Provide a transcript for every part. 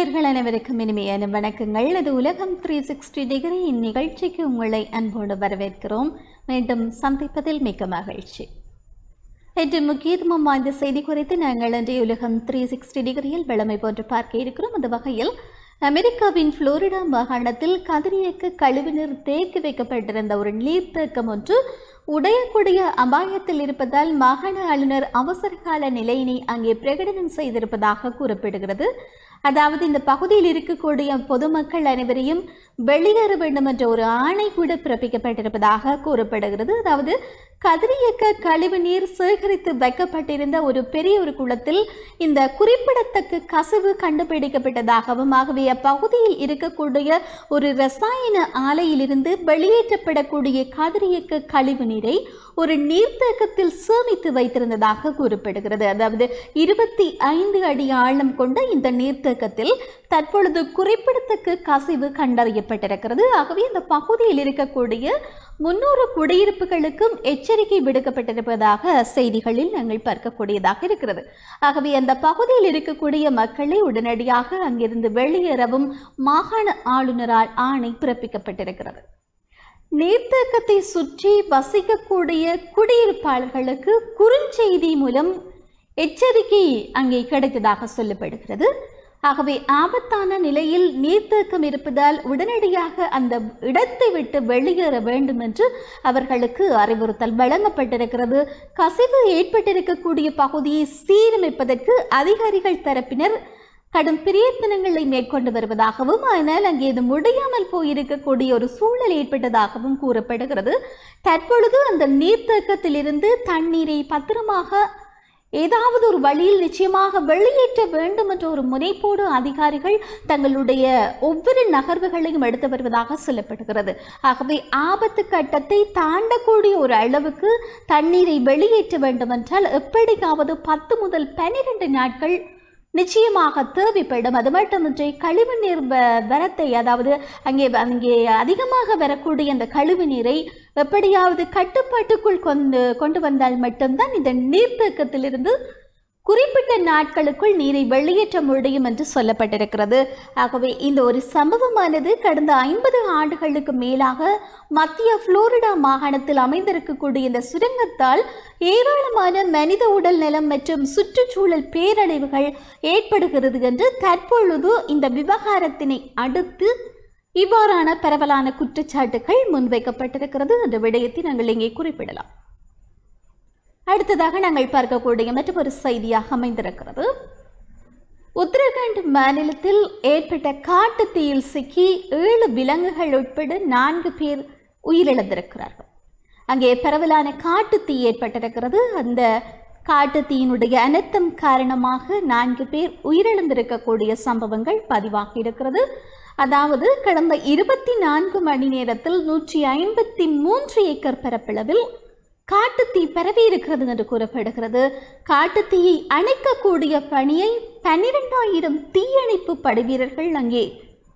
நேர்கள் அனைவருக்கும் இனிமையான வணக்கங்கள் இது உலகம் த்ரீ சிக்ஸ்டி டிகிரி இந்நிகழ்ச்சிக்கு உங்களை அன்போடு வரவேற்கிறோம் மீண்டும் சந்திப்பதில் மிக்க மகிழ்ச்சி இன்று முக்கியத்துவம் வாய்ந்த செய்தி குறித்து நாங்கள் இன்றைய உலகம் த்ரீ சிக்ஸ்டி டிகிரியில் வளமை போன்று பார்க்க இருக்கிறோம் அந்த வகையில் அமெரிக்காவின் புளோரிடா மாகாணத்தில் கதிரியக்க கழிவுநீர் தேக்கி வைக்கப்பட்டிருந்த ஒரு நீர்த்தேக்கம் ஒன்று உடையக்கூடிய அபாயத்தில் இருப்பதால் மாகாண ஆளுநர் அவசரகால நிலையினை அங்கே பிரகடனம் செய்திருப்பதாக கூறப்படுகிறது அதாவது இந்த பகுதியில் இருக்கக்கூடிய பொதுமக்கள் அனைவரையும் வெளியேற வேண்டும் என்ற ஒரு ஆணை கூட பிறப்பிக்கப்பட்டிருப்பதாக கூறப்படுகிறது அதாவது கதிரியக்க கழிவு நீர் சேகரித்து வைக்கப்பட்டிருந்த ஒரு பெரிய ஒரு குளத்தில் இந்த குறிப்பிடத்தக்க கசிவு கண்டுபிடிக்கப்பட்டதாகவும் ஆகவே அப்பகுதியில் இருக்கக்கூடிய ஒரு ரசாயன ஆலையிலிருந்து வெளியேற்றப்படக்கூடிய கதிரியக்க கழிவு நீரை ஒரு நீர்த்தேக்கத்தில் சேமித்து வைத்திருந்ததாக கூறப்படுகிறது அதாவது இருபத்தி ஐந்து அடி ஆழம் கொண்ட இந்த நீர்த்தேக்கத்தில் தற்பொழுது குறிப்பிடத்தக்க கசிவு கண்டறியப்பட்டிருக்கிறது ஆகவே இந்த பகுதியில் இருக்கக்கூடிய முன்னூறு குடியிருப்புகளுக்கும் எச்சரிக்கை விடுக்கப்பட்டிருப்பதாக செய்திகளில் நாங்கள் பார்க்கக்கூடியதாக இருக்கிறது ஆகவே அந்த பகுதியில் இருக்கக்கூடிய மக்களை உடனடியாக அங்கிருந்து வெளியேறவும் மாகாண ஆளுநரால் ஆணை பிறப்பிக்கப்பட்டிருக்கிறது நீர்த்தேக்கத்தை சுற்றி வசிக்கக்கூடிய குடியிருப்பாளர்களுக்கு குறுஞ்செய்தி மூலம் எச்சரிக்கை அங்கே கிடைத்ததாக சொல்லப்படுகிறது ஆகவே ஆபத்தான நிலையில் நீர்த்தேக்கம் இருப்பதால் உடனடியாக அந்த இடத்தை விட்டு வெளியேற வேண்டும் என்று அவர்களுக்கு அறிவுறுத்தல் வழங்கப்பட்டிருக்கிறது கசிவு ஏற்பட்டிருக்கக்கூடிய பகுதியை சீரமைப்பதற்கு அதிகாரிகள் தரப்பினர் கடும் பிரயத்தனங்களை மேற்கொண்டு வருவதாகவும் ஆனால் அங்கே இது முடியாமல் போயிருக்கக்கூடிய ஒரு சூழல் ஏற்பட்டதாகவும் கூறப்படுகிறது தற்பொழுது அந்த நீர்த்தேக்கத்திலிருந்து தண்ணீரை பத்திரமாக ஏதாவது ஒரு வழியில் நிச்சயமாக வெளியேற்ற வேண்டும் என்ற ஒரு முனைப்போடு அதிகாரிகள் தங்களுடைய ஒவ்வொரு நகர்வுகளையும் எடுத்து வருவதாக சொல்லப்படுகிறது ஆகவே ஆபத்து கட்டத்தை தாண்டக்கூடிய ஒரு அளவுக்கு தண்ணீரை வெளியேற்ற வேண்டும் என்றால் எப்படியாவது பத்து முதல் பன்னிரண்டு நாட்கள் நிச்சயமாக தேவைப்படும் அது மட்டுமின்றி கழிவு நீர் வ- வரத்தை அதாவது அங்கே அங்கே அதிகமாக வரக்கூடிய அந்த கழிவு நீரை எப்படியாவது கட்டுப்பாட்டுக்குள் கொண்டு கொண்டு வந்தால் மட்டும்தான் இந்த நீர்த்தேக்கத்திலிருந்து குறிப்பிட்ட நாட்களுக்குள் நீரை வெளியேற்ற முடியும் என்று சொல்லப்பட்டிருக்கிறது ஆகவே இந்த ஒரு சம்பவமானது கடந்த ஐம்பது ஆண்டுகளுக்கு மேலாக மத்திய புளோரிடா மாகாணத்தில் அமைந்திருக்கக்கூடிய இந்த சுரங்கத்தால் ஏராளமான மனித உடல் நலம் மற்றும் சுற்றுச்சூழல் பேரழிவுகள் ஏற்படுகிறது என்று தற்பொழுது இந்த விவகாரத்தினை அடுத்து இவ்வாறான பரவலான குற்றச்சாட்டுகள் முன்வைக்கப்பட்டிருக்கிறது என்ற விடயத்தை நாங்கள் இங்கே குறிப்பிடலாம் அடுத்ததாக நாங்கள் பார்க்கக்கூடிய மற்றொரு செய்தியாக அமைந்திருக்கிறது உத்தரகாண்ட் மாநிலத்தில் ஏற்பட்ட காட்டுத் தீயில் சிக்கி ஏழு விலங்குகள் உட்பட நான்கு பேர் உயிரிழந்திருக்கிறார்கள் அங்கே பரவலான காட்டுத் தீ ஏற்பட்டிருக்கிறது அந்த காட்டுத் தீயினுடைய அனர்த்தம் காரணமாக நான்கு பேர் உயிரிழந்திருக்கக்கூடிய சம்பவங்கள் பதிவாகி இருக்கிறது அதாவது கடந்த இருபத்தி நான்கு மணி நேரத்தில் நூற்றி ஐம்பத்தி மூன்று ஏக்கர் பரப்பளவில் காட்டுத்தீ பரவி இருக்கிறது என்று கூறப்படுகிறது காட்டுத்தீயை அணைக்கக்கூடிய பணியை பன்னிரெண்டாயிரம் தீயணைப்பு படைவீரர்கள் அங்கே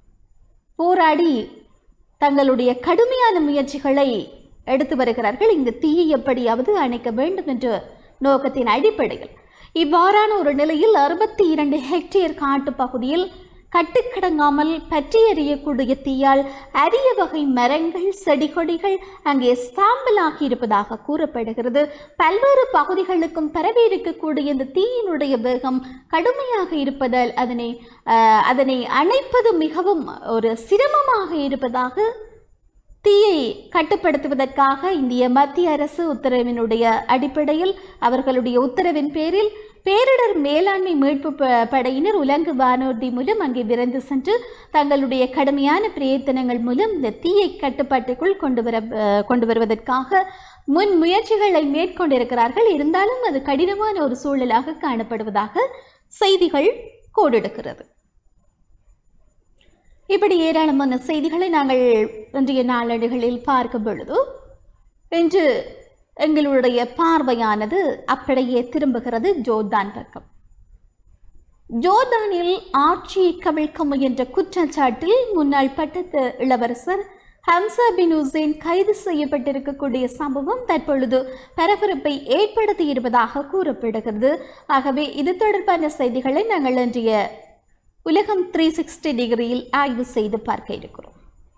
போராடி தங்களுடைய கடுமையான முயற்சிகளை எடுத்து வருகிறார்கள் இந்த தீயை எப்படியாவது அணைக்க வேண்டும் என்ற நோக்கத்தின் அடிப்படையில் இவ்வாறான ஒரு நிலையில் அறுபத்தி இரண்டு ஹெக்டேர் காட்டு பகுதியில் கட்டுக்கடங்காமல் பற்றி எறியக்கூடிய தீயால் அரிய வகை மரங்கள் செடி கொடிகள் அங்கே சாம்பலாகி இருப்பதாக கூறப்படுகிறது பல்வேறு பகுதிகளுக்கும் பரவி இருக்கக்கூடிய இந்த தீயினுடைய வேகம் கடுமையாக இருப்பதால் அதனை ஆஹ், அதனை அணைப்பது மிகவும் ஒரு சிரமமாக இருப்பதாக தீயை கட்டுப்படுத்துவதற்காக இந்திய மத்திய அரசு உத்தரவினுடைய அடிப்படையில் அவர்களுடைய உத்தரவின் பேரில் பேரிடர் மேலாண்மை மீட்பு ப- படையினர் உலங்கு வானூர்தி மூலம் அங்கே விரைந்து சென்று தங்களுடைய கடுமையான பிரயத்தனங்கள் மூலம் இந்த தீயை கட்டுப்பாட்டுக்குள் கொண்டு வர அஹ், கொண்டு வருவதற்காக முன் முயற்சிகளை மேற்கொண்டிருக்கிறார்கள் இருந்தாலும் அது கடினமான ஒரு சூழலாக காணப்படுவதாக செய்திகள் கோடெடுக்கிறது இப்படி ஏராளமான செய்திகளை நாங்கள் இன்றைய நாளேடுகளில் பார்க்கும் பொழுது இன்று எங்களுடைய பார்வையானது அப்படியே திரும்புகிறது ஜோர்தான் பக்கம் ஜோர்தானில் ஆட்சியை கவிழ்க்க முயன்ற குற்றச்சாட்டில் முன்னாள் பட்டத்து இளவரசர் ஹம்சா பின் உசேன் கைது செய்யப்பட்டிருக்கக்கூடிய சம்பவம் தற்பொழுது பரபரப்பை ஏற்படுத்தி இருப்பதாக கூறப்படுகிறது ஆகவே இது தொடர்பான செய்திகளை நாங்கள் இன்றைய உலகம் த்ரீ சிக்ஸ்டி டிகிரியில் ஆய்வு செய்து பார்க்க இருக்கிறோம்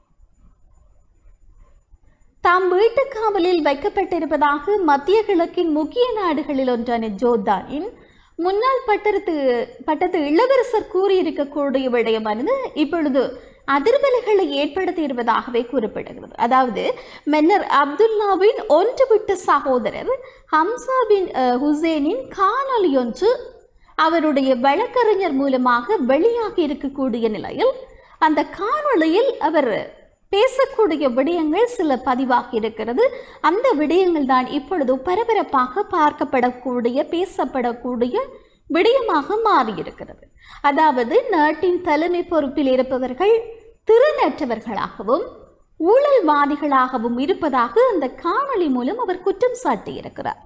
தாம் வீட்டு காவலில் வைக்கப்பட்டிருப்பதாக மத்திய கிழக்கின் முக்கிய நாடுகளில் ஒன்றான ஜோர்தானின் முன்னாள் பட்டத்து பட்டத்து இளவரசர் கூறியிருக்கக்கூடிய விடயமானது இப்பொழுது அதிர்வலைகளை ஏற்படுத்தி இருப்பதாகவே கூறப்படுகிறது அதாவது மன்னர் அப்துல்லாவின் ஒன்றுவிட்ட சகோதரர் ஹம்சா பின் அஹ், ஹுசேனின் காணொலி ஒன்று அவருடைய வழக்கறிஞர் மூலமாக வெளியாகி இருக்கக்கூடிய நிலையில் அந்த காணொளியில் அவர் பேசக்கூடிய விடயங்கள் சில பதிவாகி இருக்கிறது அந்த விடயங்கள் தான் இப்பொழுது பரபரப்பாக பார்க்கப்படக்கூடிய பேசப்படக்கூடிய விடயமாக மாறியிருக்கிறது அதாவது நாட்டின் தலைமை பொறுப்பில் இருப்பவர்கள் திறனற்றவர்களாகவும் ஊழல்வாதிகளாகவும் இருப்பதாக அந்த காணொளி மூலம் அவர் குற்றம் சாட்டியிருக்கிறார்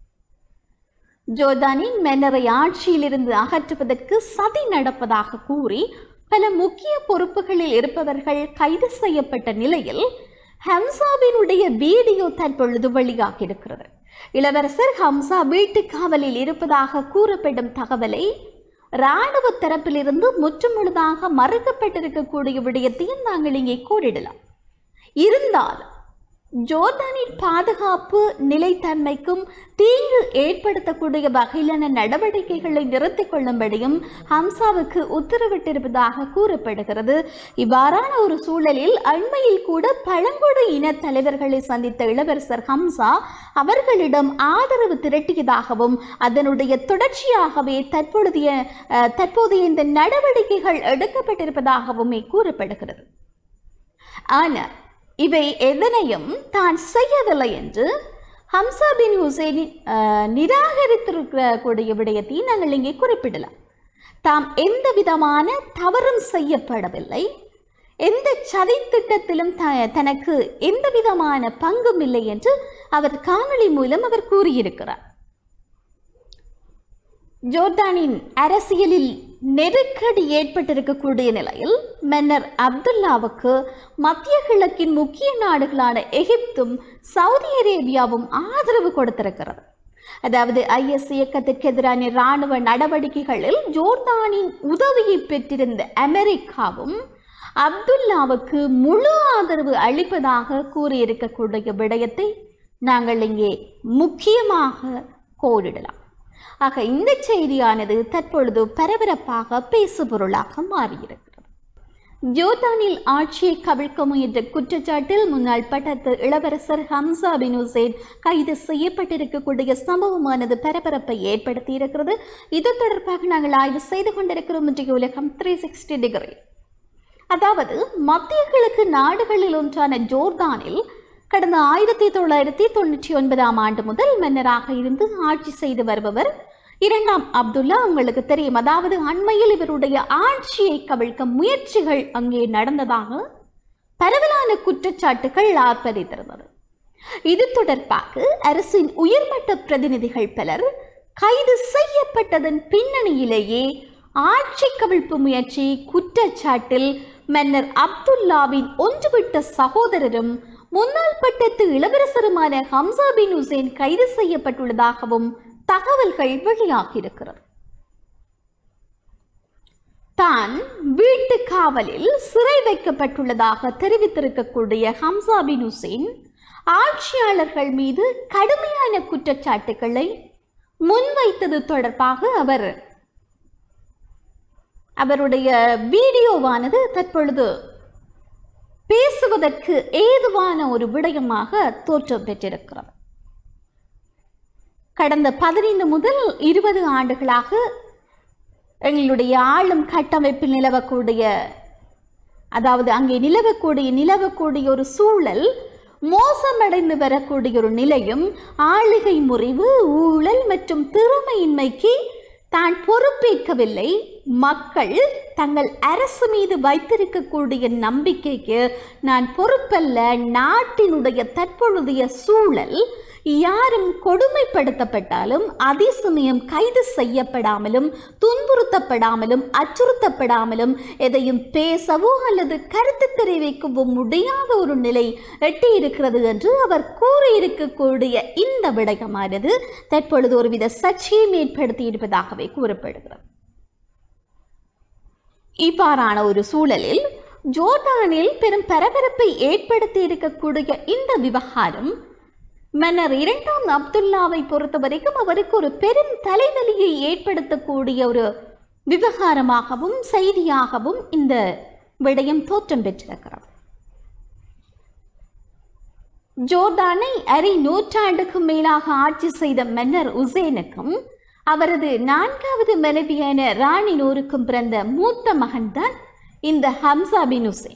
ஜோர்தானின் மன்னரை ஆட்சியிலிருந்து அகற்றுவதற்கு சதி நடப்பதாக கூறி பல முக்கிய பொறுப்புகளில் இருப்பவர்கள் கைது செய்யப்பட்ட நிலையில் ஹம்சாவினுடைய வீடியோ தற்பொழுது வெளியாகியிருக்கிறது இளவரசர் ஹம்சா வீட்டு காவலில் இருப்பதாக கூறப்படும் தகவலை இராணுவ தரப்பிலிருந்து முற்றுமுழுதாக மறுக்கப்பட்டிருக்கக்கூடிய விடயத்தையும் நாங்கள் இங்கே கூறிடலாம் இருந்தாலும் ஜோர்தானின் பாதுகாப்பு நிலைத்தன்மைக்கும் தீங்கு ஏற்படுத்தக்கூடிய வகையிலான நடவடிக்கைகளை நிறுத்திக் கொள்ளும்படியும் ஹம்சாவுக்கு உத்தரவிட்டிருப்பதாக கூறப்படுகிறது இவ்வாறான ஒரு சூழலில் அண்மையில் கூட பழங்குடி இன தலைவர்களை சந்தித்த இளவரசர் ஹம்சா அவர்களிடம் ஆதரவு திரட்டியதாகவும் அதனுடைய தொடர்ச்சியாகவே தற்பொழுதைய அஹ், தற்போதைய இந்த நடவடிக்கைகள் எடுக்கப்பட்டிருப்பதாகவுமே கூறப்படுகிறது ஆனால் இவை எதனையும் தான் செய்யவில்லை என்று ஹம்சா பின் ஹுசைனின் அஹ், நிராகரித்திருக்கக்கூடிய விடயத்தை நாங்கள் இங்கே குறிப்பிடலாம் தாம் எந்த விதமான தவறும் செய்யப்படவில்லை எந்த சதி திட்டத்திலும் த தனக்கு எந்த விதமான பங்கும் இல்லை என்று அவர் காணொளி மூலம் அவர் கூறியிருக்கிறார் ஜோர்தானின் அரசியலில் நெருக்கடி ஏற்பட்டிருக்கக்கூடிய நிலையில் மன்னர் அப்துல்லாவுக்கு மத்திய கிழக்கின் முக்கிய நாடுகளான எகிப்தும் சவுதி அரேபியாவும் ஆதரவு கொடுத்திருக்கிறது அதாவது ஐஎஸ் இயக்கத்திற்கு எதிரான இராணுவ நடவடிக்கைகளில் ஜோர்தானின் உதவியை பெற்றிருந்த அமெரிக்காவும் அப்துல்லாவுக்கு முழு ஆதரவு அளிப்பதாக கூறியிருக்கக்கூடிய விடயத்தை நாங்கள் இங்கே முக்கியமாக கோடிடலாம் ஆக இந்த செய்தியானது தற்பொழுது பரபரப்பாக பேசுபொருளாக மாறியிருக்கிறது ஜோர்தானில் ஆட்சியை கவிழ்க்க முயன்ற குற்றச்சாட்டில் முன்னாள் பட்டத்து இளவரசர் ஹம்சா பின் ஹுசேன் கைது செய்யப்பட்டிருக்கக்கூடிய சம்பவமானது பரபரப்பை ஏற்படுத்தி இருக்கிறது இது தொடர்பாக நாங்கள் ஆய்வு செய்து கொண்டிருக்கிறோம் இன்றைய உலகம் த்ரீ சிக்ஸ்டி டிகிரி அதாவது மத்திய கிழக்கு நாடுகளில் ஒன்றான ஜோர்தானில் கடந்த ஆயிரத்தி தொள்ளாயிரத்தி தொண்ணூற்றி ஒன்பதாம் ஆண்டு முதல் மன்னராக இருந்து ஆட்சி செய்து வருபவர் இரண்டாம் அப்துல்லா உங்களுக்கு தெரியும் அதாவது அண்மையில் இவருடைய ஆட்சியை கவிழ்க்க முயற்சிகள் அங்கே நடந்ததாக பரவலான குற்றச்சாட்டுகள் ஆர்ப்பரித்திருந்தது இது தொடர்பாக அரசின் உயர்மட்ட பிரதிநிதிகள் பலர் கைது செய்யப்பட்டதன் பின்னணியிலேயே ஆட்சி கவிழ்ப்பு முயற்சி குற்றச்சாட்டில் மன்னர் அப்துல்லாவின் ஒன்றுவிட்ட சகோதரரும் முன்னாள் பட்டத்து இளவரசருமான ஹம்சா பின் ஹுசேன் கைது செய்யப்பட்டுள்ளதாகவும் தகவல்கள் வெளியாகியிருக்கிறது தான் வீட்டு காவலில் சிறை வைக்கப்பட்டுள்ளதாக தெரிவித்திருக்கக்கூடிய ஹம்சா பின் ஹுசேன் ஆட்சியாளர்கள் மீது கடுமையான குற்றச்சாட்டுகளை முன்வைத்தது தொடர்பாக அவர் அவருடைய வீடியோவானது தற்பொழுது பேசுவதற்கு ஏதுவான ஒரு விடயமாக தோற்றம் பெற்றிருக்கிறது கடந்த பதினைந்து முதல் இருபது ஆண்டுகளாக எங்களுடைய ஆளும் கட்டமைப்பில் நிலவக்கூடிய அதாவது அங்கே நிலவக்கூடிய நிலவக்கூடிய ஒரு சூழல் மோசமடைந்து வரக்கூடிய ஒரு நிலையும் ஆளுகை முறிவு ஊழல் மற்றும் திறமையின்மைக்கு தான் பொறுப்பேற்கவில்லை மக்கள் தங்கள் அரசு மீது வைத்திருக்கக்கூடிய நம்பிக்கைக்கு நான் பொறுப்பல்ல நாட்டினுடைய தற்பொழுதைய சூழல் யாரும் கொடுமைப்படுத்தப்பட்டாலும் அதே சமயம் கைது செய்யப்படாமலும் துன்புறுத்தப்படாமலும் அச்சுறுத்தப்படாமலும் எதையும் பேசவோ அல்லது கருத்து தெரிவிக்கவோ முடியாத ஒரு நிலை எட்டியிருக்கிறது என்று அவர் கூறியிருக்கக்கூடிய இந்த விடயமானது தற்பொழுது ஒருவித சர்ச்சையை ஏற்படுத்தி இருப்பதாகவே கூறப்படுகிறது இவ்வாறான ஒரு சூழலில் ஜோர்டானில் பெரும் பரபரப்பை ஏற்படுத்தி இருக்கக்கூடிய இந்த விவகாரம் மன்னர் இரண்டாம் அப்துல்லாவை பொறுத்தவரைக்கும் அவருக்கு ஒரு பெரும் தலைவலியை ஏற்படுத்தக்கூடிய ஒரு விவகாரமாகவும் செய்தியாகவும் இந்த விடயம் தோற்றம் பெற்றிருக்கிறது ஜோர்தானை அரை நூற்றாண்டுக்கு மேலாக ஆட்சி செய்த மன்னர் உசேனுக்கும் அவரது நான்காவது மனைவியான ராணி நூருக்கும் பிறந்த மூத்த மகன்தான் இந்த ஹம்சா பின் உசேன்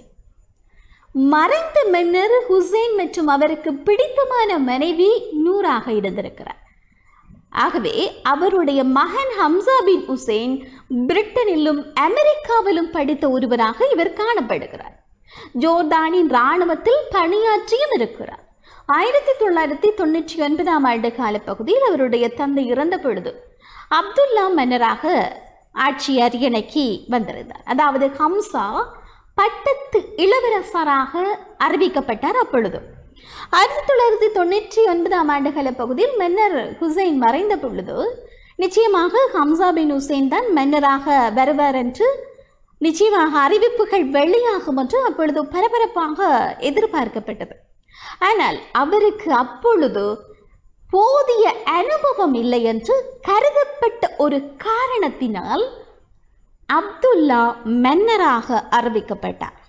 மறைந்த மன்னர் ஹுசைன் மற்றும் அவருக்கு பிடித்தமான மனைவி நூறாக இருந்திருக்கிறார் ஆகவே அவருடைய மகன் ஹம்சா பின் உசேன் பிரிட்டனிலும் அமெரிக்காவிலும் படித்த ஒருவராக இவர் காணப்படுகிறார் ஜோர்தானின் இராணுவத்தில் பணியாற்றியும் இருக்கிறார் ஆயிரத்தி தொள்ளாயிரத்தி தொண்ணூற்றி ஒன்பதாம் ஆண்டு காலப்பகுதியில் அவருடைய தந்தை இறந்த பொழுது அப்துல்லா மன்னராக ஆட்சி அரியணைக்கு வந்திருந்தார் அதாவது ஹம்சா பட்டத்து இளவரசராக அறிவிக்கப்பட்டார் அப்பொழுது ஆயிரத்தி தொள்ளாயிரத்தி தொண்ணூற்றி ஒன்பதாம் ஆண்டு காலப்பகுதியில் மன்னர் ஹுசைன் மறைந்த பொழுது நிச்சயமாக ஹம்சா பின் ஹுசைன் தான் மன்னராக வருவார் என்று நிச்சயமாக அறிவிப்புகள் வெளியாகும் என்று அப்பொழுது பரபரப்பாக எதிர்பார்க்கப்பட்டது ஆனால் அவருக்கு அப்பொழுது போதிய அனுபவம் இல்லை என்று கருதப்பட்ட ஒரு காரணத்தினால் அப்துல்லா மன்னராக அறிவிக்கப்பட்டார்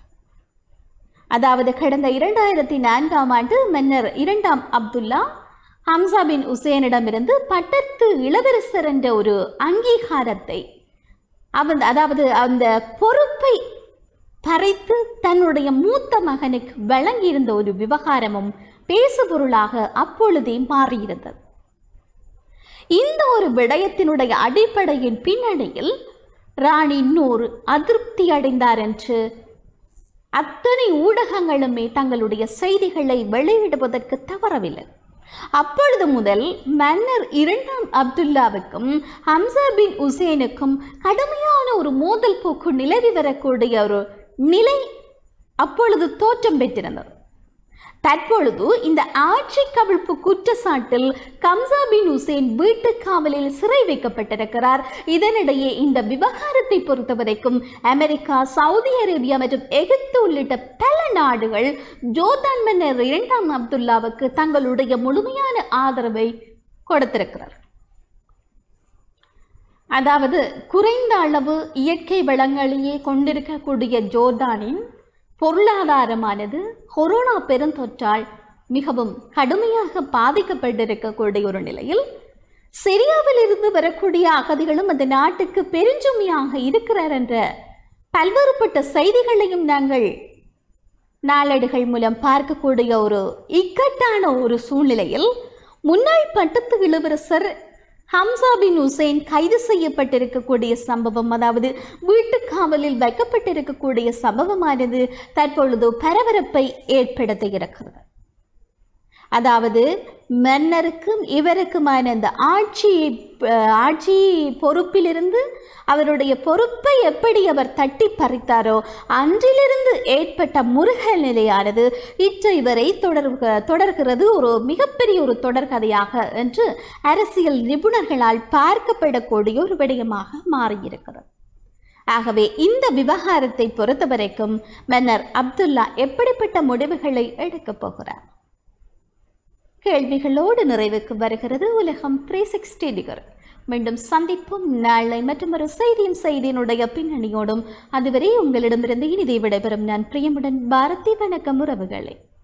அதாவது கடந்த இரண்டாயிரத்தி நான்காம் ஆண்டு மன்னர் இரண்டாம் அப்துல்லா ஹம்சா பின் உசேனிடமிருந்து பட்டத்து இளவரசர் என்ற ஒரு அங்கீகாரத்தை அவன் அதாவது அந்த பொறுப்பை பறைத்து தன்னுடைய மூத்த மகனுக்கு வழங்கியிருந்த ஒரு விவகாரமும் பேசுபொருளாக அப்பொழுதே மாறியிருந்தது இந்த ஒரு விடயத்தினுடைய அடிப்படையின் பின்னணியில் ராணி நூர் அதிருப்தி அடைந்தார் என்று அத்தனை ஊடகங்களுமே தங்களுடைய செய்திகளை வெளியிடுவதற்கு தவறவில்லை அப்பொழுது முதல் மன்னர் இரண்டாம் அப்துல்லாவுக்கும் ஹம்சா பின் உசேனுக்கும் கடுமையான ஒரு மோதல் போக்கு நிலவி வரக்கூடிய ஒரு நிலை அப்பொழுது தோற்றம் பெற்றிருந்தது தற்பொழுது இந்த ஆட்சி கவிழ்ப்பு குற்றச்சாட்டில் கம்சா பின் உசேன் வீட்டு காவலில் சிறை வைக்கப்பட்டிருக்கிறார் இதனிடையே இந்த விவகாரத்தை பொறுத்தவரைக்கும் அமெரிக்கா சவுதி அரேபியா மற்றும் எகிப்து உள்ளிட்ட பல நாடுகள் ஜோர்தான் மன்னர் இரண்டாம் அப்துல்லாவுக்கு தங்களுடைய முழுமையான ஆதரவை கொடுத்திருக்கிறார் அதாவது குறைந்த அளவு இயற்கை வளங்களையே கொண்டிருக்கக்கூடிய ஜோர்தானின் பொருளாதாரமானது கொரோனா பெருந்தொற்றால் மிகவும் கடுமையாக பாதிக்கப்பட்டிருக்கக்கூடிய ஒரு நிலையில் சிரியாவில் இருந்து வரக்கூடிய அகதிகளும் அந்த நாட்டுக்கு பெருஞ்சுமையாக இருக்கிறார் என்ற பல்வேறுபட்ட செய்திகளையும் நாங்கள் நாளேடுகள் மூலம் பார்க்கக்கூடிய ஒரு இக்கட்டான ஒரு சூழ்நிலையில் முன்னாள் பட்டத்து இளவரசர் ஹம்சா பின் உசேன் கைது செய்யப்பட்டிருக்கக்கூடிய சம்பவம் அதாவது வீட்டு காவலில் வைக்கப்பட்டிருக்கக்கூடிய சம்பவமானது தற்பொழுது பரபரப்பை ஏற்படுத்தி இருக்கிறது அதாவது மன்னருக்கும் இவருக்குமான அந்த ஆட்சி அஹ், ஆட்சி பொறுப்பிலிருந்து அவருடைய பொறுப்பை எப்படி அவர் தட்டி பறித்தாரோ அன்றிலிருந்து ஏற்பட்ட முருகல் நிலையானது இன்று இவரை தொடர் தொடர்கிறது ஒரு மிகப்பெரிய ஒரு தொடர்கதையாக என்று அரசியல் நிபுணர்களால் பார்க்கப்படக்கூடிய ஒரு விடயமாக மாறியிருக்கிறது ஆகவே இந்த விவகாரத்தை பொறுத்தவரைக்கும் மன்னர் அப்துல்லா எப்படிப்பட்ட முடிவுகளை எடுக்கப் போகிறார் கேள்விகளோடு நிறைவுக்கு வருகிறது உலகம் த்ரீ சிக்ஸ்டி டிகர் மீண்டும் சந்திப்போம் நாளை மற்றும் ஒரு செய்தியின் செய்தியினுடைய பின்னணியோடும் அதுவரை உங்களிடமிருந்து இனிதை விடைபெறும் நான் பிரியமுடன் பாரதி வணக்கம் உறவுகளே